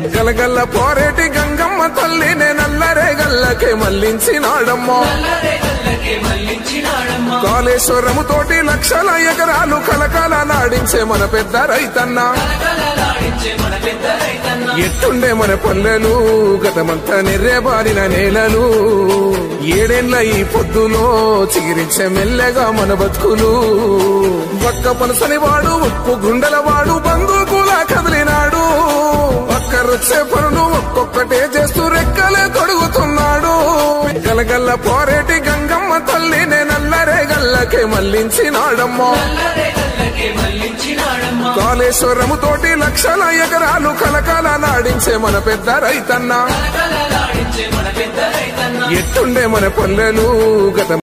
గలగల్ల పోరేటి గంగమ్మ తల్లి నల్లరే గల్లకే మళ్ళించినాడమ్మా కాళేశ్వరము తోటి లక్షల ఎకరాలు కలకాల నాడించే మన పెద్ద రైతన్న ఎట్టుండే మన పల్లెలు గతమంతా నెర్రేబారిన నేలలు ఏడేళ్ల ఈ పొద్దులో చిగిరించే మెల్లగా మన బతుకులు పక్క పలసని వాడు ఉప్పు గుండెల వాడు బంధుకులా కదిలినాడు పక్కరొచ్చే పనులు ఒక్కొక్కటే చేస్తూ రెక్కలే తొడుగుతున్నాడు గలగల్ల పోరేటి గంగమ్మ తల్లి నల్లరే గల్లకే మళ్ళించినాడమ్మా కాళేశ్వరము తోటి లక్షల ఎకరాలు కలకాల నాడించే మన పెద్ద రైతన్న ఎట్టుండే మన పల్లెలు గత